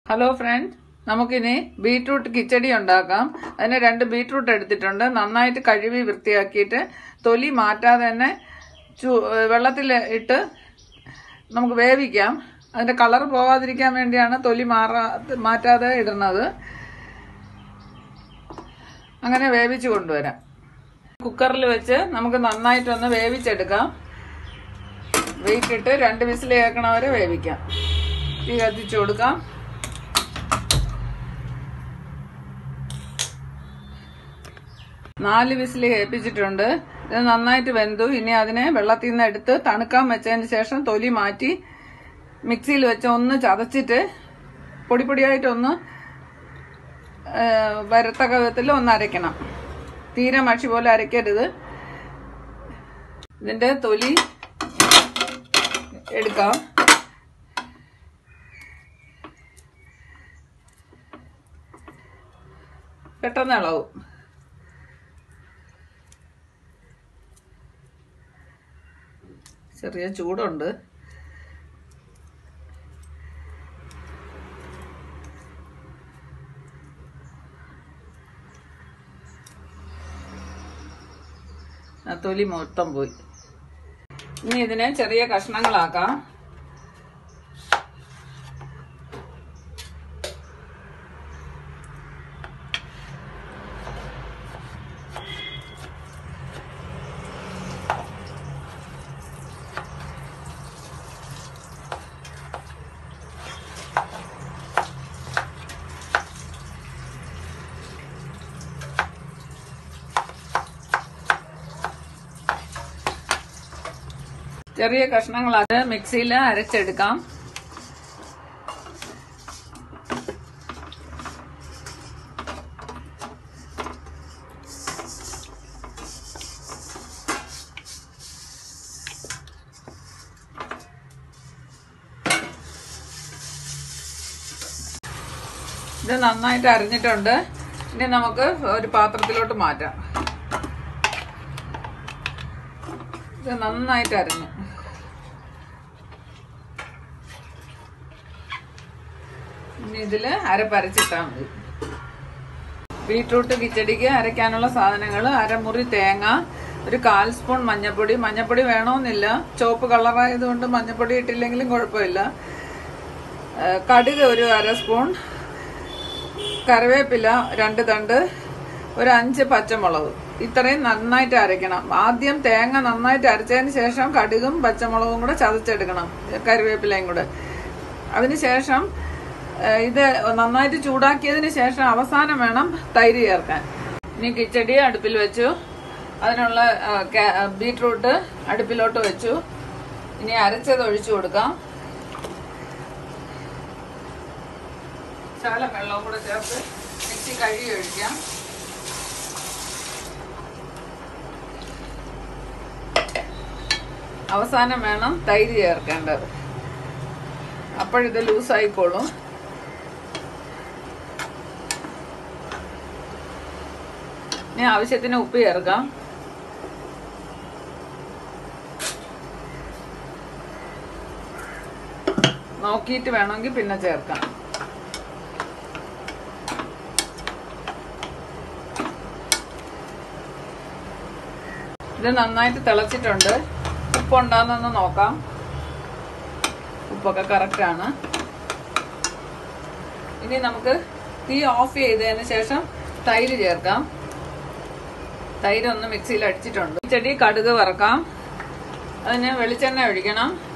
hello friend നമുക്കിനി beetroot kichadi ഉണ്ടാക്കാം അതിന് രണ്ട് ബീട്രൂട്ട് എടുത്തിട്ടുണ്ട് നന്നായിട്ട് കഴുകി വൃത്തിയാക്കിയിട്ട് തൊലി മാറ്റാതെ തന്നെ ചു വെള്ളത്തിൽ ഇട്ട് നമുക്ക് വേവിക്കാം അതിൻ്റെ കളർ പോകാതിരിക്കാൻ വേണ്ടിയാണ് തൊലി മാറാ മാറ്റാതെ ഇടുന്നത് അങ്ങനെ വേവിച്ച് കൊണ്ടുവരാം കുക്കറിൽ വെച്ച് നമുക്ക് നന്നായിട്ടൊന്ന് വേവിച്ചെടുക്കാം വെയിറ്റ് ഇട്ട് രണ്ട് വിസിൽ കേൾക്കണ വരെ വേവിക്കാം തീ കത്തിച്ചു കൊടുക്കാം നാല് വിസിൽ കേൾപ്പിച്ചിട്ടുണ്ട് ഇത് നന്നായിട്ട് വെന്തു ഇനി അതിനെ വെള്ളത്തിൽ നിന്ന് എടുത്ത് തണുക്കാൻ വെച്ചതിന് ശേഷം തൊലി മാറ്റി മിക്സിയിൽ വെച്ച് ഒന്ന് ചതച്ചിട്ട് പൊടി പൊടിയായിട്ടൊന്ന് വരത്തക്ക വിധത്തിൽ ഒന്ന് അരയ്ക്കണം തീരെ മഷി പോലെ അരയ്ക്കരുത് ഇതിന്റെ തൊലി എടുക്കാം പെട്ടെന്ന് ഇളവും ചെറിയ ചൂടുണ്ട് ആ തൊലി മൊത്തം പോയി ഇനി ഇതിനെ ചെറിയ കഷ്ണങ്ങളാക്കാം ചെറിയ കഷ്ണങ്ങളാക്കി മിക്സിയിൽ അരച്ചെടുക്കാം ഇത് നന്നായിട്ട് അരിഞ്ഞിട്ടുണ്ട് ഇനി നമുക്ക് ഒരു പാത്രത്തിലോട്ട് മാറ്റാം ഇത് നന്നായിട്ട് അരിഞ്ഞു ഇനി ഇതില് അരപ്പരച്ചിട്ടാൽ മതി ബീട്രൂട്ട് കിച്ചടിക്ക് അരയ്ക്കാനുള്ള സാധനങ്ങൾ അരമുറി തേങ്ങ ഒരു കാൽ സ്പൂൺ മഞ്ഞപ്പൊടി മഞ്ഞപ്പൊടി വേണമെന്നില്ല ചുവപ്പ് കളറായതുകൊണ്ട് മഞ്ഞപ്പൊടി ഇട്ടില്ലെങ്കിലും കുഴപ്പമില്ല കടുക് ഒരു അര സ്പൂൺ കറിവേപ്പില രണ്ട് തണ്ട് ഒരു അഞ്ച് പച്ചമുളക് ഇത്രയും നന്നായിട്ട് അരയ്ക്കണം ആദ്യം തേങ്ങ നന്നായിട്ട് അരച്ചതിന് ശേഷം കടുകും പച്ചമുളകും കൂടെ ചതച്ചെടുക്കണം കറിവേപ്പിലയും കൂടെ അതിനുശേഷം ഇത് നന്നായിട്ട് ചൂടാക്കിയതിന് ശേഷം അവസാനം വേണം തൈര് ചേർക്കാൻ ഇനി കിച്ചടി അടുപ്പിൽ വെച്ചു അതിനുള്ള ബീട്രൂട്ട് അടുപ്പിലോട്ട് വെച്ചു ഇനി അരച്ചത് ഒഴിച്ചു കൊടുക്കാം ശാലം വെള്ളവും കൂടെ ചേർത്ത് മിക്സി കഴുകി ഒഴിക്കാം അവസാനം വേണം തൈര് ചേർക്കേണ്ടത് അപ്പോഴിത് ലൂസായിക്കോളും ഇനി ആവശ്യത്തിന് ഉപ്പ് ചേർക്കാം നോക്കിയിട്ട് വേണമെങ്കിൽ പിന്നെ ചേർക്കാം ഇത് നന്നായിട്ട് തിളച്ചിട്ടുണ്ട് ഉപ്പുണ്ടാന്നൊന്ന് നോക്കാം ഉപ്പൊക്കെ കറക്റ്റാണ് ഇനി നമുക്ക് തീ ഓഫ് ചെയ്തതിന് ശേഷം തൈര് ചേർക്കാം തൈര് ഒന്ന് മിക്സിയിൽ അടിച്ചിട്ടുണ്ട് ചെടി കടുക് വറക്കാം അതിന് വെളിച്ചെണ്ണ ഒഴിക്കണം